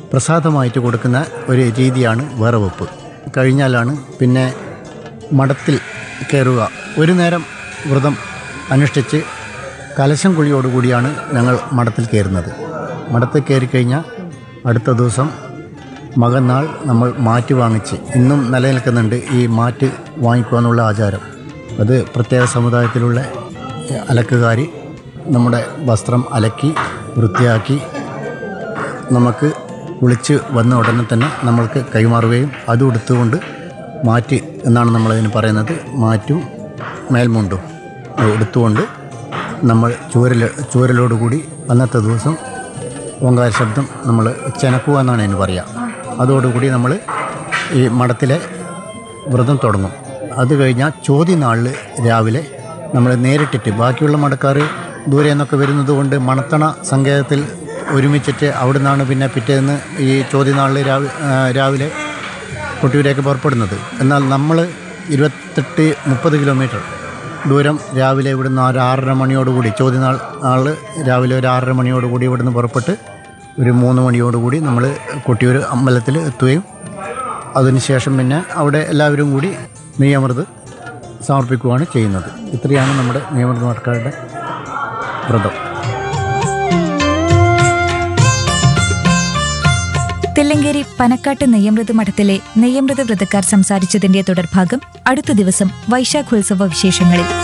പ്രസാദമായിട്ട് കൊടുക്കുന്ന ഒരു രീതിയാണ് വേറവെപ്പ് കഴിഞ്ഞാലാണ് പിന്നെ മഠത്തിൽ കയറുക ഒരു നേരം വ്രതം അനുഷ്ഠിച്ച് കലശം കുഴിയോടുകൂടിയാണ് ഞങ്ങൾ മഠത്തിൽ കയറുന്നത് മഠത്തിൽ കയറി കഴിഞ്ഞാൽ അടുത്ത ദിവസം മകന്നാൾ നമ്മൾ മാറ്റ് വാങ്ങിച്ച് ഇന്നും നിലനിൽക്കുന്നുണ്ട് ഈ മാറ്റ് വാങ്ങിക്കുക എന്നുള്ള ആചാരം അത് പ്രത്യേക സമുദായത്തിലുള്ള അലക്കുകാർ നമ്മുടെ വസ്ത്രം അലക്കി വൃത്തിയാക്കി നമുക്ക് കുളിച്ച് വന്ന ഉടനെ തന്നെ നമ്മൾക്ക് കൈമാറുകയും അതും എടുത്തുകൊണ്ട് മാറ്റ് എന്നാണ് നമ്മളതിന് പറയുന്നത് മാറ്റും മേൽമുണ്ടും എടുത്തുകൊണ്ട് നമ്മൾ ചൂരൽ ചൂരലോടുകൂടി അന്നത്തെ ദിവസം ഓങ്കാര ശബ്ദം നമ്മൾ ചെനക്കുക എന്നാണ് അതിന് പറയുക അതോടുകൂടി നമ്മൾ ഈ മഠത്തിലെ വ്രതം തുടങ്ങും അത് കഴിഞ്ഞാൽ ചോദ്യ നാളിൽ രാവിലെ നമ്മൾ നേരിട്ടിട്ട് ബാക്കിയുള്ള മടക്കാർ ദൂരെ നിന്നൊക്കെ വരുന്നത് കൊണ്ട് മണത്തണ സങ്കേതത്തിൽ ഒരുമിച്ചിട്ട് അവിടെ നിന്നാണ് പിന്നെ പിറ്റേന്ന് ഈ ചോദ്യനാളിൽ രാവിലെ രാവിലെ കൊട്ടിയൂരേക്ക് പുറപ്പെടുന്നത് എന്നാൽ നമ്മൾ ഇരുപത്തെട്ട് മുപ്പത് കിലോമീറ്റർ ദൂരം രാവിലെ ഇവിടുന്ന് ഒരു ആറര മണിയോടുകൂടി ചോദ്യനാൾ നാൾ രാവിലെ ഒരു ആറര മണിയോടുകൂടി ഇവിടുന്ന് പുറപ്പെട്ട് ഒരു മൂന്ന് മണിയോടുകൂടി നമ്മൾ കൊട്ടിയൂർ അമ്പലത്തിൽ എത്തുകയും അതിനുശേഷം പിന്നെ അവിടെ എല്ലാവരും കൂടി നെയ്യമൃത് സമർപ്പിക്കുകയാണ് ചെയ്യുന്നത് ഇത്രയാണ് നമ്മുടെ നെയ്യമൃത് മടക്കാരുടെ വ്രതം തില്ലങ്കേരി പനക്കാട്ട് നെയ്യമൃത് മഠത്തിലെ നെയ്യമൃത് വ്രതക്കാർ സംസാരിച്ചതിന്റെ തുടർഭാഗം അടുത്ത ദിവസം വൈശാഖോത്സവ വിശേഷങ്ങളിൽ